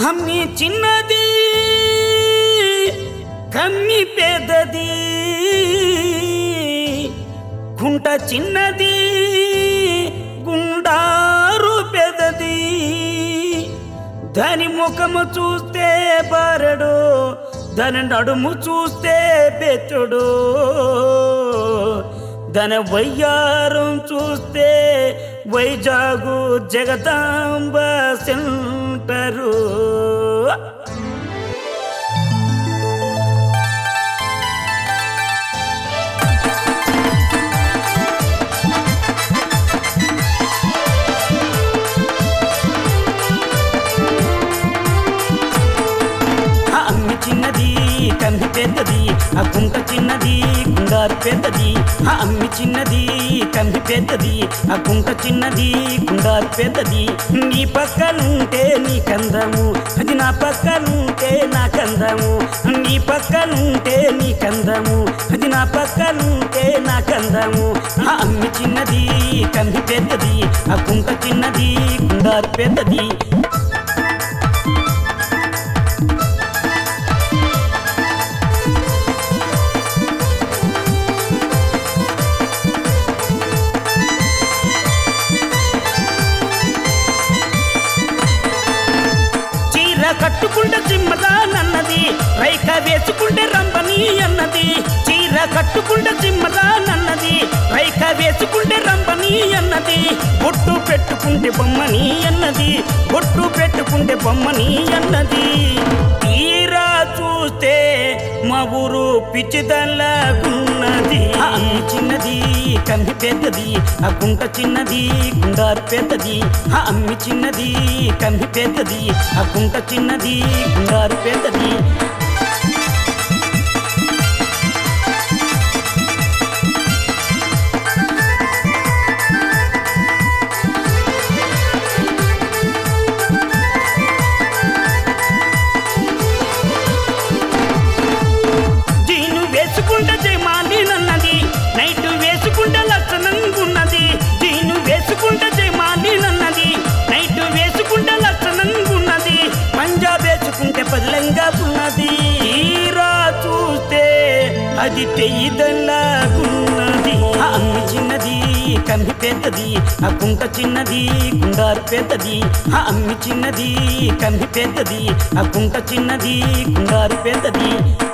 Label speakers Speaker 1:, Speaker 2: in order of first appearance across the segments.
Speaker 1: అమ్మి చిన్నది కమ్మి పెద్దది గుంట చిన్నది గుండారు పెద్దది దాని ముఖము చూస్తే బారడు దాని నడుము చూస్తే బెచ్చుడు దాని వయ్యారం చూస్తే వైజాగు జగదాంబ సెంటరు ఆ అమ్మి చిన్నది కంది పెద్దది ఆ గుంట చిన్నది గుండారు పెద్దది ఆ అమ్మి చిన్నది కంది పెద్దది ఆ గుంట చిన్నది గుండారు పెద్దది నీ పక్కనుంటే నీ కందము అది నా పక్కనుంటే నా కందము నీ పక్కనుంటే నీ కందము అది నా పక్కనుంటే నా కందము ఆ అమ్మి చిన్నది కంది పెద్దది ఆ గుంట చిన్నది గుండారు పెద్దది చీర కట్టుకుంటే చిమ్మదా నన్నది రైక వేసుకుంటే రంబని అన్నది చీర కట్టుకుంటే చిమ్మదా నన్నది రైక వేసుకుంటే రంబని అన్నది బొట్టు పెట్టుకుంటే బొమ్మని అన్నది బొట్టు పెట్టుకుంటే బొమ్మని అన్నది తీరా చూస్తే మా ఊరు పిచ్చిదల్లాగున్నది ఆ అమ్మి చిన్నది కంది పెద్దది ఆ గుంట చిన్నది గుండారు పెద్దది ఆ అమ్మి చిన్నది కంది పెద్దది ఆ గుంట చిన్నది గుండారు పెద్దది జీను వేసుకుంటే జయమాలి నన్నది నైట్ వేసుకుంటే లక్షణంగున్నది జీను వేసుకుంటే జయమాలి నన్నది నైట్ వేసుకుంటే లక్షణంగున్నది పంజాబ్ వేసుకుంటే పదిలంగా ఉన్నది తీరా చూస్తే అది తెయ్యదల్లాగున్నది ఆ అమ్మి చిన్నది కంది పెద్దది ఆ గుంట చిన్నది గుండారు పెద్దది ఆ అమ్మి చిన్నది కంది పెద్దది ఆ గుంట చిన్నది గుండారు పెద్దది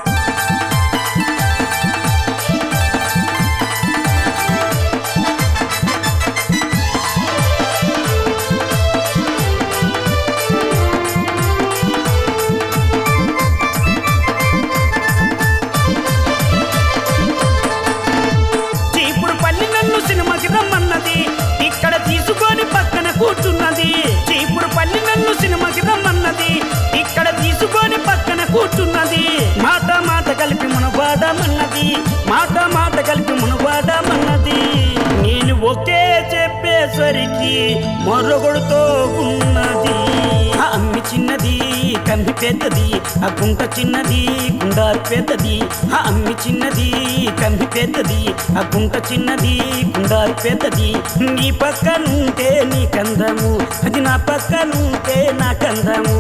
Speaker 1: చీపుడు పల్లి నన్ను సినిమాకి రమ్మన్నది ఇక్కడ తీసుకొని పక్కన కూర్చున్నది చీపుడు పల్లి నన్ను సినిమాకి రమ్మన్నది ఇక్కడ తీసుకొని పక్కన కూర్చున్నది మాట మాట కలిపి మునవాడమన్నది మాట మాట కలిపి మునవాడమన్నది నేను ఒకే చెప్పేసరికి మరొకడుతో ఉన్నది ఆ అమ్మి చిన్నది కంది పెద్దది ఆ గుంట చిన్నది గుండారు పెద్దది ఆ అమ్మి చిన్నది కంది పెద్దది ఆ గుంట చిన్నది గుండారు పెద్దది నీ పక్కనుంటే నీ కందము అది నా పక్కనుంటే నా కందము